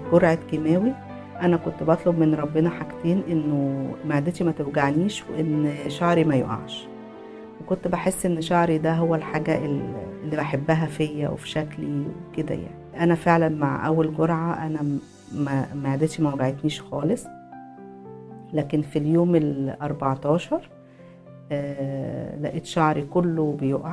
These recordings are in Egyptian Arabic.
جرعة كيماوي أنا كنت بطلب من ربنا حاجتين إنه معدتي ما توجعنيش وإن شعري ما يقعش وكنت بحس إن شعري ده هو الحاجة اللي بحبها فيا وفي شكلي وكده يعني أنا فعلا مع أول جرعة أنا ما معدتي ما وجعتنيش خالص لكن في اليوم ال 14 آه لقيت شعري كله بيقع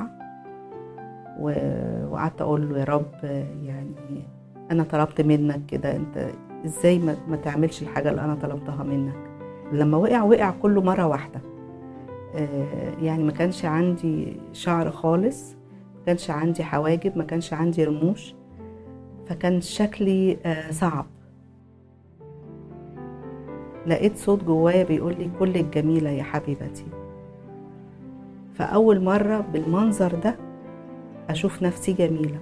وقعدت اقول له يا رب يعني انا طلبت منك كده انت ازاي ما, ما تعملش الحاجه اللي انا طلبتها منك لما وقع وقع كله مره واحده آه يعني ما كانش عندي شعر خالص ما كانش عندي حواجب ما كانش عندي رموش فكان شكلي آه صعب لقيت صوت جوايا بيقول لي كلك جميلة يا حبيبتي فأول مرة بالمنظر ده أشوف نفسي جميلة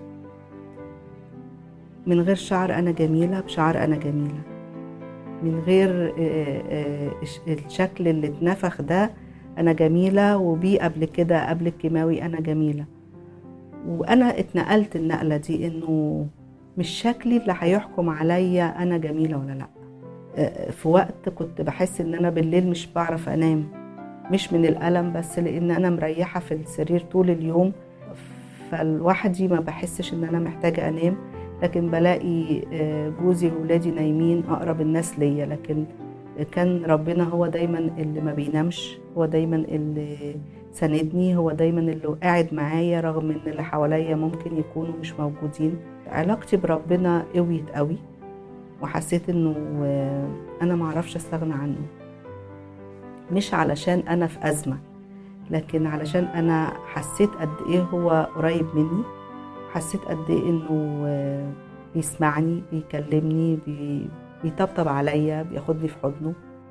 من غير شعر أنا جميلة بشعر أنا جميلة من غير الشكل اللي اتنفخ ده أنا جميلة وبيه قبل كده قبل الكيماوي أنا جميلة وأنا اتنقلت النقلة دي إنه مش شكلي اللي هيحكم عليا أنا جميلة ولا لأ في وقت كنت بحس ان انا بالليل مش بعرف انام مش من الالم بس لان انا مريحه في السرير طول اليوم فلوحدي ما بحسش ان انا محتاجه انام لكن بلاقي جوزي وولادي نايمين اقرب الناس ليا لكن كان ربنا هو دايما اللي ما بينامش هو دايما اللي ساندني هو دايما اللي قاعد معايا رغم ان اللي حواليا ممكن يكونوا مش موجودين علاقتي بربنا قويت قوي وحسيت انه انا معرفش استغنى عنه مش علشان انا في ازمه لكن علشان انا حسيت قد ايه هو قريب مني حسيت قد ايه انه بيسمعني بيكلمني بي... بيطبطب عليا بياخدني في حضنه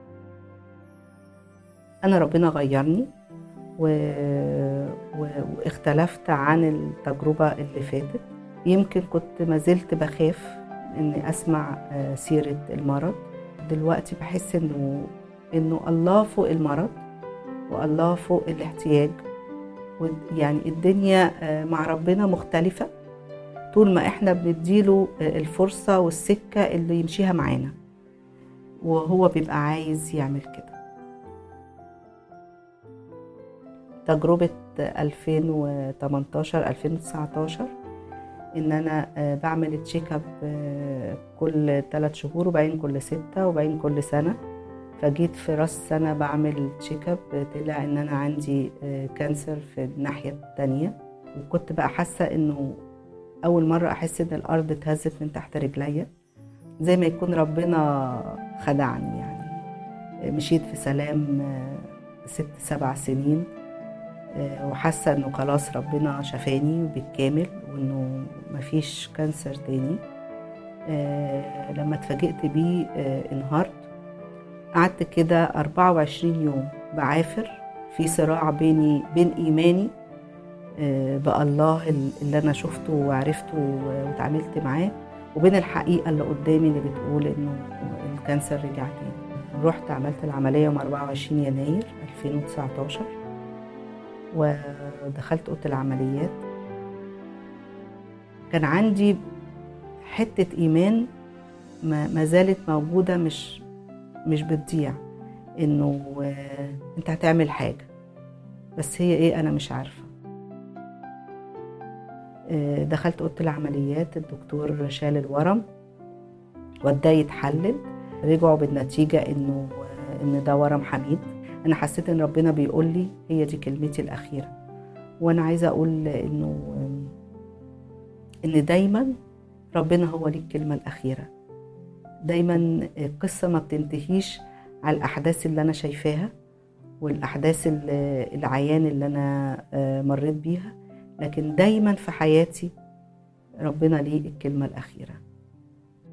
انا ربنا غيرني و... و... واختلفت عن التجربه اللي فاتت يمكن كنت ما زلت بخاف اني اسمع سيره المرض دلوقتي بحس انه انه الله فوق المرض والله فوق الاحتياج يعني الدنيا مع ربنا مختلفة طول ما احنا بنديله الفرصة والسكة اللي يمشيها معانا وهو بيبقى عايز يعمل كده تجربة 2018 2019 ان انا بعمل تشيك اب كل ثلاث شهور وبعدين كل ستة وبعدين كل سنة فجيت في راس سنة بعمل تشيك اب طلع ان انا عندي كانسر في الناحية التانية وكنت بقى حاسة انه اول مرة احس ان الارض اتهزت من تحت رجليا زي ما يكون ربنا خدعني يعني مشيت في سلام ست سبع سنين وحاسه انه خلاص ربنا شفاني بالكامل وانه مفيش كانسر تاني لما اتفاجئت بيه انهارت قعدت كده 24 يوم بعافر في صراع بيني بين ايماني بالله اللي انا شفته وعرفته وتعاملت معاه وبين الحقيقه اللي قدامي اللي بتقول انه الكانسر رجع تاني رحت عملت العمليه يوم 24 يناير 2019 ودخلت اوضه العمليات كان عندي حته ايمان ما زالت موجوده مش مش بتضيع انه انت هتعمل حاجه بس هي ايه انا مش عارفه دخلت اوضه العمليات الدكتور شال الورم وداه يتحلل رجعوا بالنتيجه انه ان ده ورم حميد انا حسيت ان ربنا بيقول لي هي دي كلمتي الاخيره وانا عايزه اقول انه ان دايما ربنا هو ليه الكلمه الاخيره دايما القصه ما بتنتهيش على الاحداث اللي انا شايفاها والاحداث العيان اللي انا مريت بيها لكن دايما في حياتي ربنا ليه الكلمه الاخيره